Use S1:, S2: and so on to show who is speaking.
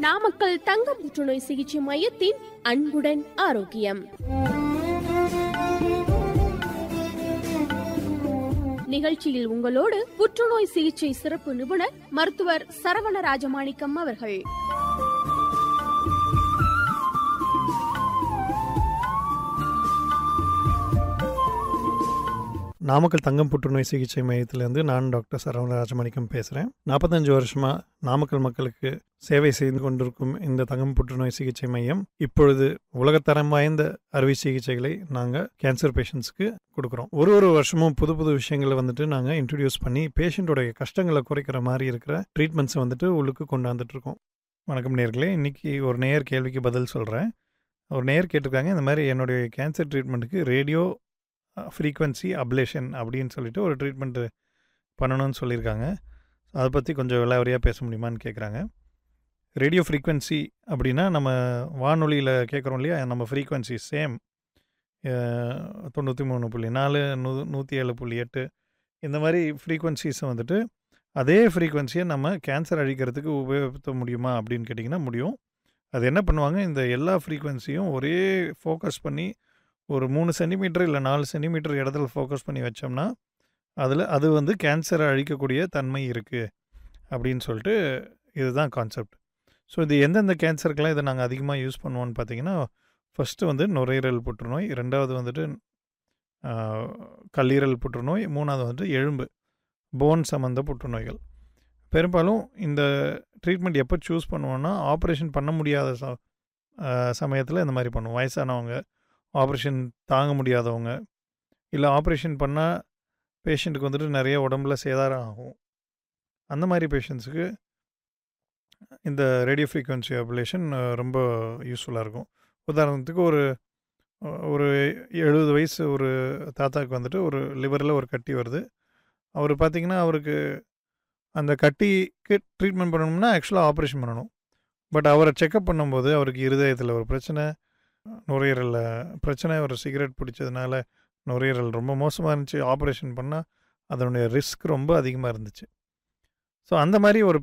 S1: நாமக்கல் தங்க புற்றுநோய் சிகிச்சை மையத்தின் அன்புடன் ஆரோக்கியம் நிகழ்ச்சியில் உங்களோடு புற்றுநோய் சிகிச்சை சிறப்பு நிபுணர் மருத்துவர் சரவண ராஜமாணிக்கம் அவர்கள்
S2: நாமக்கல் தங்கம் புற்றுநோய் சிகிச்சை மையத்திலேருந்து நான் டாக்டர் சரவண ராஜமாணிக்கம் பேசுகிறேன் நாற்பத்தஞ்சு வருஷமாக நாமக்கல் மக்களுக்கு சேவை செய்து கொண்டிருக்கும் இந்த தங்கம் புற்றுநோய் சிகிச்சை மையம் இப்பொழுது உலகத்தரம் வாய்ந்த அறுவை சிகிச்சைகளை நாங்கள் கேன்சர் பேஷண்ட்ஸ்க்கு கொடுக்குறோம் ஒரு ஒரு வருஷமும் புது புது விஷயங்களை வந்துட்டு நாங்கள் இன்ட்ரடியூஸ் பண்ணி பேஷண்ட்டோடைய கஷ்டங்களை குறைக்கிற மாதிரி இருக்கிற ட்ரீட்மெண்ட்ஸை வந்துட்டு உள்ளுக்கு கொண்டாந்துட்டு இருக்கோம் வணக்கம் நேர்களே இன்னைக்கு ஒரு நேயர் கேள்விக்கு பதில் சொல்கிறேன் ஒரு நேயர் கேட்டிருக்காங்க இந்த மாதிரி என்னுடைய கேன்சர் ட்ரீட்மெண்ட்டுக்கு ரேடியோ ஃப்ரீக்வன்சி அப்லேஷன் அப்படின்னு சொல்லிட்டு ஒரு ட்ரீட்மெண்ட்டு பண்ணணும்னு சொல்லியிருக்காங்க அதை பற்றி கொஞ்சம் விலாவரியாக பேச முடியுமான்னு கேட்குறாங்க ரேடியோ ஃப்ரீக்வன்சி அப்படின்னா நம்ம வானொலியில் கேட்குறோம் இல்லையா நம்ம ஃப்ரீக்வன்சி சேம் தொண்ணூற்றி மூணு புள்ளி நாலு நூ நூற்றி ஏழு புள்ளி எட்டு இந்த மாதிரி ஃப்ரீக்வன்சிஸை வந்துட்டு அதே ஃப்ரீக்வன்சியை நம்ம கேன்சர் அழிக்கிறதுக்கு உபயோகப்படுத்த முடியுமா அப்படின்னு கேட்டிங்கன்னா முடியும் அது என்ன பண்ணுவாங்க இந்த எல்லா ஃப்ரீக்வன்சியும் ஒரே ஃபோக்கஸ் பண்ணி ஒரு மூணு சென்டிமீட்டர் இல்லை நாலு சென்டிமீட்டர் இடத்துல ஃபோக்கஸ் பண்ணி வச்சோம்னா அதில் அது வந்து கேன்சரை அழிக்கக்கூடிய தன்மை இருக்குது அப்படின்னு சொல்லிட்டு இதுதான் கான்செப்ட் ஸோ இது எந்தெந்த கேன்சருக்கெல்லாம் இதை நாங்கள் அதிகமாக யூஸ் பண்ணுவோம்னு பார்த்தீங்கன்னா ஃபஸ்ட்டு வந்து நுரையீரல் புற்றுநோய் ரெண்டாவது வந்துட்டு கல்லீரல் புற்றுநோய் மூணாவது வந்துட்டு எலும்பு போன் சம்மந்த புற்றுநோய்கள் பெரும்பாலும் இந்த ட்ரீட்மெண்ட் எப்போ சூஸ் பண்ணுவோன்னா ஆப்ரேஷன் பண்ண முடியாத ச சமயத்தில் இந்த மாதிரி பண்ணுவோம் வயசானவங்க ஆப்ரேஷன் தாங்க முடியாதவங்க இல்லை ஆப்ரேஷன் பண்ணால் பேஷண்ட்டுக்கு வந்துட்டு நிறைய உடம்புல சேதாரம் ஆகும் அந்த மாதிரி பேஷண்ட்ஸுக்கு இந்த ரேடியோ ஃப்ரீக்வன்சி அபுலேஷன் ரொம்ப யூஸ்ஃபுல்லாக இருக்கும் உதாரணத்துக்கு ஒரு ஒரு எழுபது வயசு ஒரு தாத்தாவுக்கு வந்துட்டு ஒரு லிவரில் ஒரு கட்டி வருது அவர் பார்த்திங்கன்னா அவருக்கு அந்த கட்டிக்கு ட்ரீட்மெண்ட் பண்ணணும்னா ஆக்சுவலாக ஆப்ரேஷன் பண்ணணும் பட் அவரை செக்கப் பண்ணும்போது அவருக்கு இருதயத்தில் ஒரு பிரச்சனை நுரையீரலில் பிரச்சனை ஒரு சிகரெட் பிடிச்சதுனால நுரையீரல் ரொம்ப மோசமாக இருந்துச்சு ஆப்ரேஷன் பண்ணால் அதனுடைய ரிஸ்க் ரொம்ப அதிகமாக இருந்துச்சு ஸோ அந்த மாதிரி ஒரு